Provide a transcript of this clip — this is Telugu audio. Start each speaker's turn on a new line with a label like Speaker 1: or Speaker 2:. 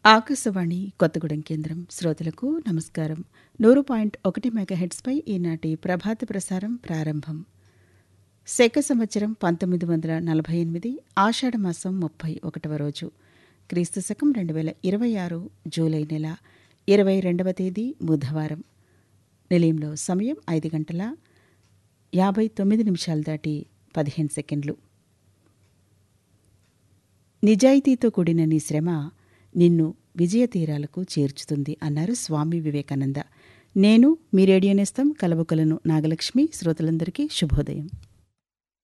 Speaker 1: ఆకాశవాణి కొత్తగూడెం కేంద్రం శ్రోతలకు నమస్కారం నూరు పాయింట్ ఒకటి మెగాహెడ్స్పై ఈనాటి ప్రభాత ప్రసారం ప్రారంభం శక సంవత్సరం పంతొమ్మిది వందల నలభై ఎనిమిది ఆషాఢమాసం ముప్పై ఒకటవ రోజు క్రీస్తు శకం రెండు వేల ఇరవై ఆరు జూలై నెల ఇరవై రెండవ తేదీ బుధవారం నిలయంలో సమయం ఐదు గంటల యాభై తొమ్మిది నిమిషాలు దాటి పదిహేను సెకండ్లు నిజాయితీతో కూడిన నీ శ్రమ నిన్ను విజయ తీరాలకు చేర్చుతుంది అన్నారు స్వామి వివేకానంద నేను మీ రేడియో నేస్తం కలవకులను నాగలక్ష్మి శ్రోతలందరికీ శుభోదయం